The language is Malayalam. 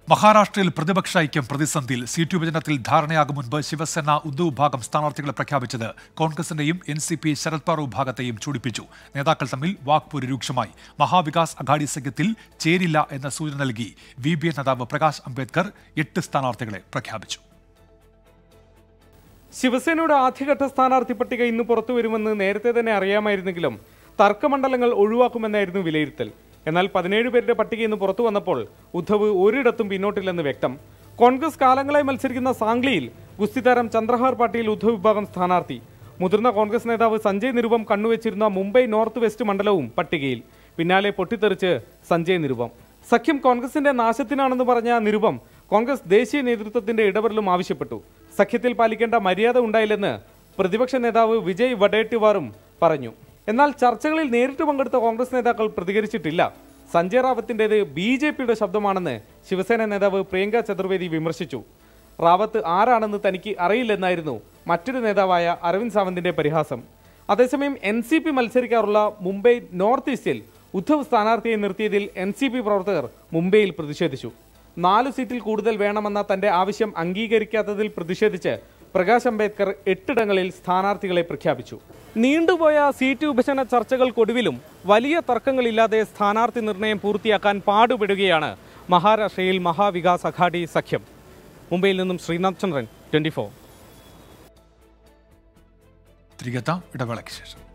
മഹാരാഷ്ട്രയിൽ പ്രതിപക്ഷ ഐക്യം പ്രതിസന്ധിയിൽ സീറ്റ് വിഭജനത്തിൽ ധാരണയാകും മുൻപ് ശിവസേന ഉദ്ധവ് വിഭാഗം സ്ഥാനാർത്ഥികളെ പ്രഖ്യാപിച്ചത് കോൺഗ്രസിന്റെയും N C P Sharad Pawar വിഭാഗത്തെയും ചൂടിപ്പിച്ചു നേതാക്കൾ തമ്മിൽ വാക്പോര് രൂക്ഷമായി മഹാവികാസ് അഘാടി സഖ്യത്തിൽ ചേരില്ല എന്ന സൂചന നൽകി വി ബി എൻ നേതാവ് പ്രകാശ് അംബേദ്കർ എട്ട് സ്ഥാനാർത്ഥികളെ പ്രഖ്യാപിച്ചു ശിവസേനയുടെ ആദ്യഘട്ട സ്ഥാനാർത്ഥി പട്ടിക ഇന്ന് പുറത്തു വരുമെന്ന് നേരത്തെ തന്നെ അറിയാമായിരുന്നെങ്കിലും തർക്കമണ്ഡലങ്ങൾ ഒഴിവാക്കുമെന്നായിരുന്നു വിലയിരുത്തൽ എന്നാൽ പതിനേഴ് പേരുടെ പട്ടിക ഇന്ന് പുറത്തു വന്നപ്പോൾ ഉദ്ധവ് ഒരിടത്തും പിന്നോട്ടില്ലെന്ന് വ്യക്തം കോൺഗ്രസ് കാലങ്ങളായി മത്സരിക്കുന്ന സാംഗ്ലിയിൽ ഗുസ്തിതാരം ചന്ദ്രഹാർ പാട്ടീൽ ഉദ്ധവ് വിഭാഗം സ്ഥാനാർത്ഥി മുതിർന്ന കോൺഗ്രസ് നേതാവ് സഞ്ജയ് നിരുപം കണ്ണുവച്ചിരുന്ന മുംബൈ നോർത്ത് വെസ്റ്റ് മണ്ഡലവും പട്ടികയിൽ പിന്നാലെ പൊട്ടിത്തെറിച്ച് സഞ്ജയ് നിരുപം സഖ്യം കോൺഗ്രസിന്റെ നാശത്തിനാണെന്ന് പറഞ്ഞ നിരുപം കോൺഗ്രസ് ദേശീയ നേതൃത്വത്തിന്റെ ഇടപെടലും ആവശ്യപ്പെട്ടു സഖ്യത്തിൽ പാലിക്കേണ്ട മര്യാദ ഉണ്ടായില്ലെന്ന് പ്രതിപക്ഷ നേതാവ് വിജയ് വഡേട്ടിവാറും പറഞ്ഞു എന്നാൽ ചർച്ചകളിൽ നേരിട്ട് പങ്കെടുത്ത കോൺഗ്രസ് നേതാക്കൾ പ്രതികരിച്ചിട്ടില്ല സഞ്ജയ് റാവത്തിന്റേത് ബി ജെ പിയുടെ ശബ്ദമാണെന്ന് ശിവസേന നേതാവ് പ്രിയങ്ക ചതുർവേദി വിമർശിച്ചു റാവത്ത് ആരാണെന്ന് തനിക്ക് അറിയില്ലെന്നായിരുന്നു മറ്റൊരു നേതാവായ അരവിന്ദ് സാവന്തിന്റെ പരിഹാസം അതേസമയം എൻ സി പി മത്സരിക്കാറുള്ള മുംബൈ നോർത്ത് ഈസ്റ്റിൽ ഉദ്ധവ് സ്ഥാനാർത്ഥിയെ നിർത്തിയതിൽ എൻ സി പി പ്രവർത്തകർ മുംബൈയിൽ പ്രതിഷേധിച്ചു നാലു സീറ്റിൽ കൂടുതൽ വേണമെന്ന തന്റെ ആവശ്യം അംഗീകരിക്കാത്തതിൽ പ്രതിഷേധിച്ച് പ്രകാശ് അംബേദ്കർ എട്ടിടങ്ങളിൽ സ്ഥാനാർത്ഥികളെ പ്രഖ്യാപിച്ചു നീണ്ടുപോയ സീറ്റ് വിഭജന ചർച്ചകൾക്കൊടുവിലും വലിയ തർക്കങ്ങളില്ലാതെ സ്ഥാനാർത്ഥി നിർണയം പൂർത്തിയാക്കാൻ പാടുപെടുകയാണ് മഹാരാഷ്ട്രയിൽ മഹാവികാസ് അഘാടി സഖ്യം മുംബൈയിൽ നിന്നും ശ്രീനാഥ് ചന്ദ്രൻ ട്വന്റി തിരികെത്താം ഇടവേളയ്ക്ക് ശേഷം